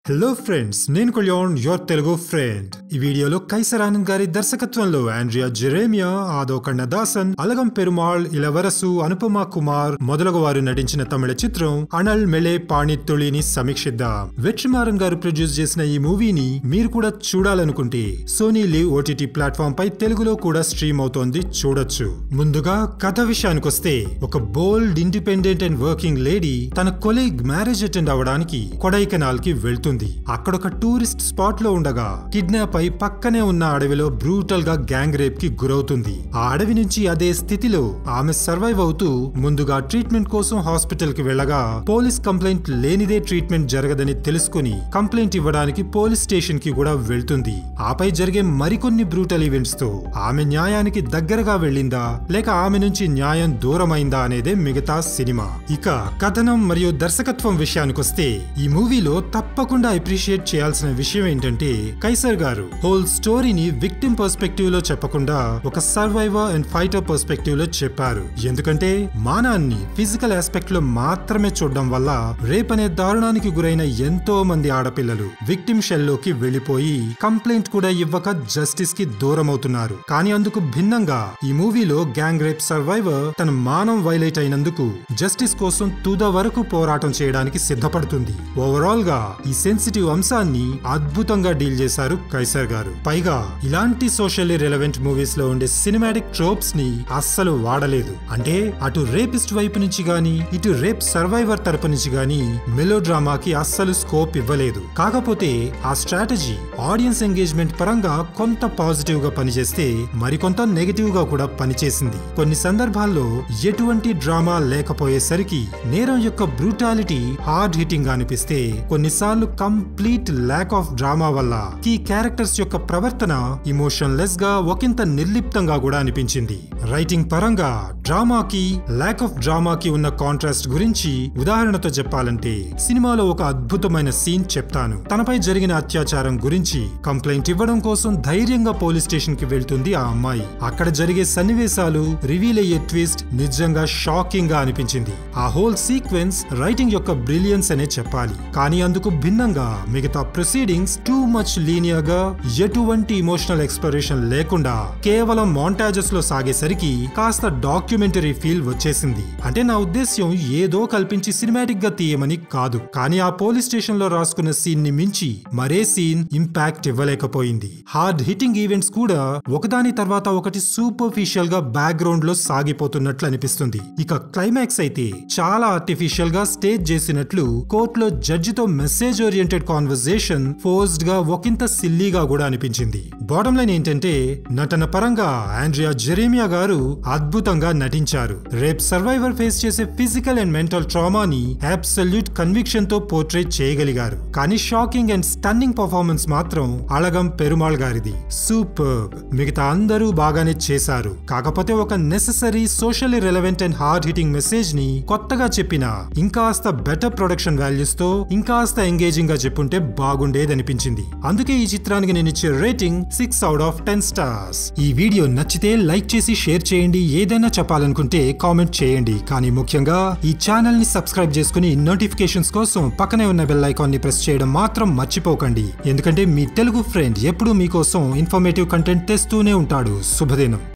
hello friends నేను Kalyan your Telugu friend ఈ వీడియోలో కైసర్ ఆనంద్ గారి దర్శకత్వంలో ఆండ్రియా జెరేమియా ఆదో కన్నదాసన్ అలగం పెరుమాళ్ ఇలవరసు అనుపమ కుమార్ మొదలగు వారు నటించిన తమిళ చిత్రం అనల్ మెళే పాణిత్తుళిని సమీక్షిద్దాం వెట్రిమారన్ గారు ప్రొడ్యూస్ చేసిన ఈ మూవీని మీరు కూడా చూడాలనుకుంటే సోనీ లివ్ ఓటీటీ ప్లాట్ఫామ్ పై తెలుగులో కూడా స్ట్రీమ్ అవుతోంది చూడొచ్చు ముందుగా కథ విషయానికొస్తే ఒక bold independent and working lady తన కొలీగ్ మ్యారేజ్ అటెండ్ అవ్వడానికి కొడైకెనాల్ కి వెళ్తుంది అక్కడ ఒక టూరిస్ట్ స్పాట్ లో ఉండగా కిడ్నాప్ అయి పక్కనే ఉన్న అడవిలో బ్రూటల్ గా గ్యాంగ్ రేప్ కి గురవుతుంది ఆ అడవి నుంచి అదే స్థితిలో ఆమె సర్వైవ్ అవుతూ ముందుగా ట్రీట్మెంట్ కోసం హాస్పిటల్ కి వెళ్ళగా పోలీస్ కంప్లైంట్ లేనిదే ట్రీట్మెంట్ జరగదని తెలుసుకుని కంప్లైంట్ ఇవ్వడానికి పోలీస్ స్టేషన్ కి కూడా వెళ్తుంది ఆపై జరిగే మరికొన్ని బ్రూటల్ ఈవెంట్స్ తో ఆమె న్యాయానికి దగ్గరగా వెళ్ళిందా లేక ఆమె నుంచి న్యాయం దూరమైందా అనేదే మిగతా సినిమా ఇక కథనం మరియు దర్శకత్వం విషయానికొస్తే ఈ మూవీలో తప్పకుండా అప్రిషియేట్ చేయాల్సిన విషయం ఏంటంటే కైసర్ గారు హోల్ స్టోరీని విక్టిమ్ పర్స్పెక్టివ్ లో చెప్పకుండా ఒక సర్వైవర్ అండ్ ఫైటర్ పర్స్పెక్టివ్ లో చెప్పారు ఎందుకంటే మానాన్ని ఫిజికల్ ఆస్పెక్ట్ లో మాత్రమే చూడడం వల్ల రేప్ అనే దారుణానికి గురైన ఎంతో మంది ఆడపిల్లలు విక్టిమ్ షెల్ లోకి వెళ్లిపోయి కంప్లైంట్ కూడా ఇవ్వక జస్టిస్ కి దూరం అవుతున్నారు కానీ అందుకు భిన్నంగా ఈ మూవీలో గ్యాంగ్ రేప్ సర్వైవర్ తన మానం వైలేట్ అయినందుకు జస్టిస్ కోసం తుద వరకు పోరాటం చేయడానికి సిద్ధపడుతుంది ఓవరాల్ గా ఈ సెన్సిటివ్ అంశాన్ని అద్భుతంగా డీల్ చేశారు కైసర్ గారు పైగా ఇలాంటి సోషల్లీ రిలవెంట్ మూవీస్ లో ఉండే సినిమాటిక్ ట్రోప్స్ ని అస్సలు వాడలేదు అంటే అటు రేపిస్ట్ వైపు నుంచి గాని ఇటు రేప్ సర్వైవర్ తరపు నుంచి గాని మెలో డ్రామాకి అస్సలు స్కోప్ ఇవ్వలేదు కాకపోతే ఆ స్ట్రాటజీ ఆడియన్స్ ఎంగేజ్మెంట్ పరంగా కొంత పాజిటివ్ గా పనిచేస్తే మరికొంత నెగటివ్ గా కూడా పనిచేసింది కొన్ని సందర్భాల్లో ఎటువంటి డ్రామా లేకపోయేసరికి నేరం యొక్క బ్రూటాలిటీ హార్డ్ హిట్టింగ్ గా అనిపిస్తే కొన్నిసార్లు కంప్లీట్ ల్యాక్ ఆఫ్ డ్రామా వల్ల కీ క్యారెక్టర్స్ యొక్క ప్రవర్తన ఇమోషన్ లెస్ గా ఒకంత నిర్లిప్తంగా కూడా అనిపించింది రైటింగ్ పరంగా డ్రామాకి ల్యాక్ ఆఫ్ డ్రామాకి ఉన్న కాంట్రాస్ట్ గురించి ఉదాహరణతో చెప్పాలంటే సినిమాలో ఒక అద్భుతమైన సీన్ చెప్తాను తనపై జరిగిన అత్యాచారం గురించి కంప్లైంట్ ఇవ్వడం కోసం ధైర్యంగా పోలీస్ స్టేషన్ కి వెళ్తుంది ఆ అమ్మాయి అక్కడ జరిగే సన్నివేశాలు రివీల్ అయ్యే ట్విస్ట్ నిజంగా షాకింగ్ గా అనిపించింది ఆ హోల్ సీక్వెన్స్ రైటింగ్ యొక్క బ్రిలియన్స్ అనే చెప్పాలి కానీ అందుకు భిన్నంగా మిగతా ప్రొసీడింగ్స్ టూ మచ్ లీనియర్ గా ఎటువంటి ఇమోషనల్ ఎక్స్ప్లోరేషన్ లేకుండా కేవలం మాంటాజెస్ లో సాగేసరికి కాస్త డాక్యుమెంటరీ ఫీల్ వచ్చేసింది అంటే నా ఉద్దేశ్యం ఏదో కల్పించి సినిమాటిక్ గా తీయమని కాదు కానీ ఆ పోలీస్ స్టేషన్ లో రాసుకున్న సీన్ ని మించి మరే సీన్ ఇంపాక్ట్ ఇవ్వలేకపోయింది హార్డ్ హిట్టింగ్ ఈవెంట్స్ కూడా ఒకదాని తర్వాత ఒకటి సూపర్ఫిషియల్ గా బ్యాక్గ్రౌండ్ లో సాగిపోతున్నట్లు అనిపిస్తుంది ఇక క్లైమాక్స్ అయితే చాలా ఆర్టిఫిషియల్ గా స్టేజ్ చేసినట్లు కోర్టులో జడ్జితో మెసేజ్ ఓరియంటెడ్ కాన్వర్జేషన్ ఫోర్స్డ్ గా ఒకంత సిల్లీగా కూడా అనిపించింది బాటమ్ లైన్ ఏంటంటే నటన పరంగా ఆండ్రియా జెరేమియా గారు అద్భుతంగా నటించారు రేప్ సర్వైవర్ ఫేస్ చేసే ఫిజికల్ అండ్ మెంటల్ ట్రామాని అబ్సల్యూట్ కన్విక్షన్ తో పోర్ట్రేట్ చేయగలిగారు కానీ షాకింగ్ అండ్ స్టన్నింగ్ పర్ఫార్మెన్స్ మాత్రం అళగం పెరుమాళ్ గారిది సూపర్ మిగతా అందరూ బాగానే చేశారు కాకపోతే ఒక necessary socially relevant and hard hitting message ని కొత్తగా చెప్పిన ఇంకాస్త బెటర్ ప్రొడక్షన్ వాల్యూస్ తో ఇంకాస్త ఎంగేజింగ్ గా చెప్పుంటే బాగుండేదనిపించింది అందుకే ఈ చిత్రానికి నేను ఇచ్చే rating six out of ten stars ఈ వీడియో నచ్చితే లైక్ చేసి షేర్ చేయండి ఏదైనా చెప్పాలనుకుంటే కామెంట్ చేయండి కానీ ముఖ్యంగా ఈ ఛానల్ ని సబ్స్క్రైబ్ చేసుకుని నోటిఫికేషన్స్ కోసం పక్కనే ఉన్న బెల్ ఐకాన్ ని ప్రెస్ చేయడం మాత్రం మర్చిపోకండి ఎందుకంటే మీ తెలుగు ఫ్రెండ్ ఎప్పుడూ మీకోసం ఇన్ఫర్మేటివ్ కంటెంట్ తెస్తూనే ఉంటాడు శుభదినం